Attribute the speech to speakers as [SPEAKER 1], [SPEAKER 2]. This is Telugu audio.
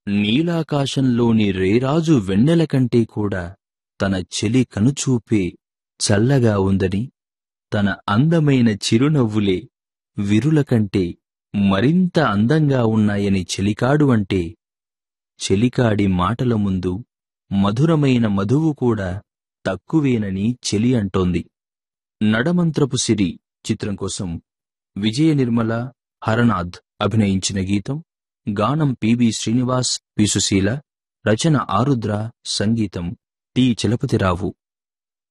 [SPEAKER 1] నీలాకాశంలోని రేరాజు వెన్నెల కంటే కూడా తన చెలి కనుచూపే చల్లగా ఉందని తన అందమైన చిరునవ్వులే విరుల కంటే మరింత అందంగా ఉన్నాయని చెలికాడు అంటే చెలికాడి మాటల ముందు మధురమైన మధువు కూడా తక్కువేనని చెలి అంటోంది నడమంత్రపు సిరి చిత్రం కోసం విజయ నిర్మల హరనాథ్ అభినయించిన గీతం గానం పిబి శ్రీనివాస్ పి సుశీల రచన ఆరుద్ర సంగీతం టి చలపతిరావు